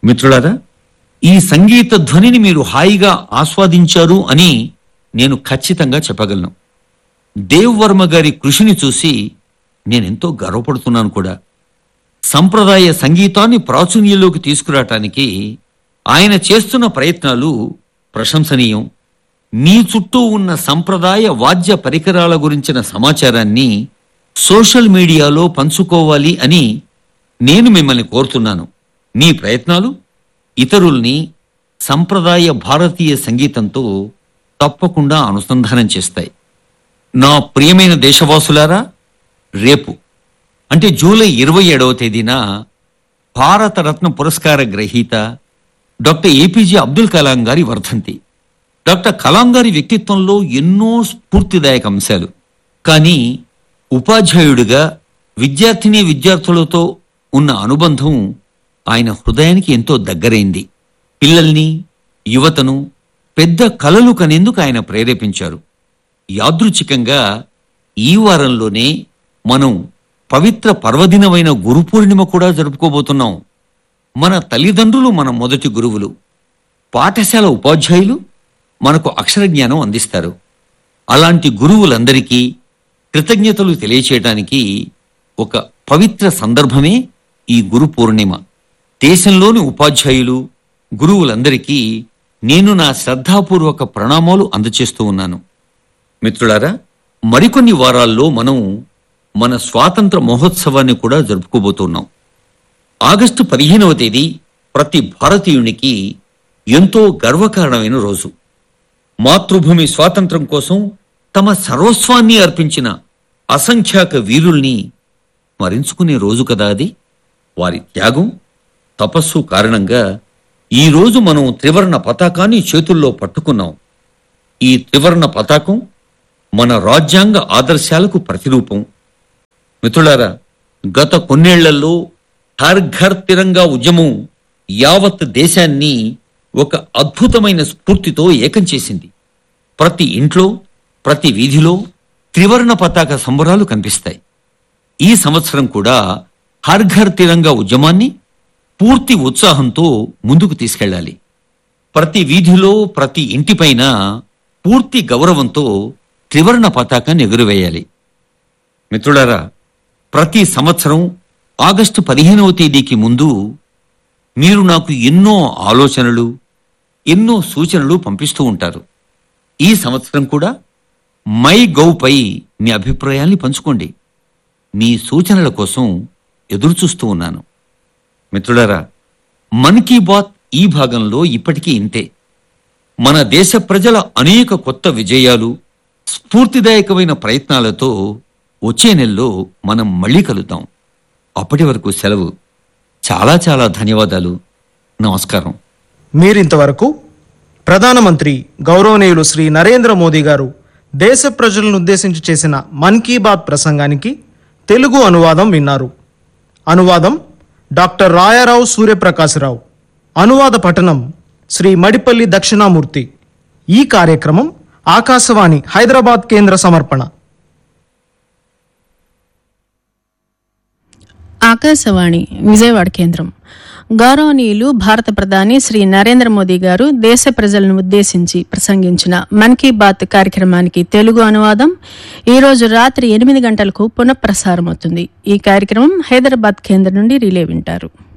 మిత్రులారా ఈ సంగీత ధ్వనిని మీరు హాయిగా ఆస్వాదించారు అని నేను ఖచ్చితంగా చెప్పగలను దేవ్ వర్మ గారి కృషిని చూసి నేనెంతో గర్వపడుతున్నాను కూడా సంప్రదాయ సంగీతాన్ని ప్రాచుర్యంలోకి తీసుకురావటానికి ఆయన చేస్తున్న ప్రయత్నాలు ప్రశంసనీయం మీ చుట్టూ ఉన్న సంప్రదాయ వాద్య పరికరాల గురించిన సమాచారాన్ని సోషల్ మీడియాలో పంచుకోవాలి అని నేను మిమ్మల్ని కోరుతున్నాను మీ ప్రయత్నాలు ఇతరుల్ని సంప్రదాయ భారతీయ సంగీతంతో తప్పకుండా అనుసంధానం చేస్తాయి నా ప్రియమైన దేశవాసులారా రేపు అంటే జూలై ఇరవై ఏడవ తేదీన భారతరత్న పురస్కార గ్రహీత డాక్టర్ ఏపీజే అబ్దుల్ కలాం గారి వర్ధంతి డాక్టర్ కలాం గారి వ్యక్తిత్వంలో ఎన్నో స్ఫూర్తిదాయక అంశాలు కానీ ఉపాధ్యాయుడిగా విద్యార్థిని విద్యార్థులతో ఉన్న అనుబంధం ఆయన హృదయానికి ఎంతో దగ్గరైంది పిల్లల్ని యువతను పెద్ద కలలు కనేందుకు ఆయన ప్రేరేపించారు యాదృచ్ఛికంగా ఈ వారంలోనే మనం పవిత్ర పర్వదినమైన గురు పూర్ణిమ కూడా జరుపుకోబోతున్నాం మన తల్లిదండ్రులు మన మొదటి గురువులు పాఠశాల ఉపాధ్యాయులు మనకు అక్షర జ్ఞానం అందిస్తారు అలాంటి గురువులందరికీ కృతజ్ఞతలు తెలియచేయడానికి ఒక పవిత్ర సందర్భమే ఈ గురు పూర్ణిమ దేశంలోని ఉపాధ్యాయులు గురువులందరికీ నేను నా శ్రద్ధాపూర్వక ప్రణామాలు అందచేస్తూ ఉన్నాను మిత్రులారా మరికొన్ని వారాల్లో మనం మన స్వాతంత్ర మహోత్సవాన్ని కూడా జరుపుకోబోతున్నాం ఆగస్టు పదిహేనవ తేదీ ప్రతి భారతీయునికి ఎంతో గర్వకారణమైన రోజు మాతృభూమి స్వాతంత్రం కోసం తమ సర్వస్వాన్ని అర్పించిన అసంఖ్యాక వీరుల్ని స్మరించుకునే రోజు కదా అది వారి త్యాగం తపస్సు కారణంగా ఈ రోజు మనం త్రివర్ణ పతాకాన్ని చేతుల్లో పట్టుకున్నాం ఈ త్రివర్ణ పతాకం మన రాజ్యాంగ ఆదర్శాలకు ప్రతిరూపం మిత్రులారా గత కొన్నేళ్లలో హర్ ఘర్ తిరంగా ఉద్యమం యావత్ దేశాన్ని ఒక అద్భుతమైన స్ఫూర్తితో ఏకం చేసింది ప్రతి ఇంట్లో ప్రతి వీధిలో త్రివర్ణ పతాక సంబరాలు కనిపిస్తాయి ఈ సంవత్సరం కూడా హర్ ఘర్ తిరంగా ఉద్యమాన్ని పూర్తి ఉత్సాహంతో ముందుకు తీసుకెళ్ళాలి ప్రతి వీధిలో ప్రతి ఇంటిపైన పూర్తి గౌరవంతో త్రివర్ణ పతాకాన్ని ఎగురవేయాలి మిత్రులారా ప్రతి సంవత్సరం ఆగస్టు పదిహేనవ తేదీకి ముందు మీరు నాకు ఎన్నో ఆలోచనలు ఎన్నో సూచనలు పంపిస్తూ ఉంటారు ఈ సంవత్సరం కూడా మై గౌపై మీ అభిప్రాయాల్ని పంచుకోండి మీ సూచనల కోసం ఎదురు చూస్తూ ఉన్నాను మిత్రులారా మన్ కీ బాత్ ఈ భాగంలో ఇప్పటికీ ఇంతే మన దేశ ప్రజల అనేక కొత్త విజయాలు స్ఫూర్తిదాయకమైన ప్రయత్నాలతో వచ్చే నెలలో మనం మళ్ళీ కలుద్దాం అప్పటి వరకు సెలవు చాలా చాలా ధన్యవాదాలు నమస్కారం మీరింతవరకు ప్రధానమంత్రి గౌరవనీయులు శ్రీ నరేంద్ర మోదీ గారు దేశ ప్రజలను ఉద్దేశించి చేసిన మన్ కీ బాత్ ప్రసంగానికి తెలుగు అనువాదం విన్నారు అనువాదం డాక్టర్ రాయారావు సూర్యప్రకాశరావు అనువాద పఠనం శ్రీ మడిపల్లి దక్షిణామూర్తి ఈ కార్యక్రమం ఆకాశవాణి హైదరాబాద్ కేంద్ర సమర్పణ ఆకాశవాణి విజయవాడ కేంద్రం గౌరవనీయులు భారత ప్రధాని శ్రీ నరేంద్ర మోదీ గారు దేశ ప్రజలను ఉద్దేశించి ప్రసంగించిన మన్ కీ బాత్ కార్యక్రమానికి తెలుగు అనువాదం ఈ రోజు రాత్రి ఎనిమిది గంటలకు పునఃప్రసారం అవుతుంది ఈ కార్యక్రమం హైదరాబాద్ కేంద్రం నుండి రిలే వింటారు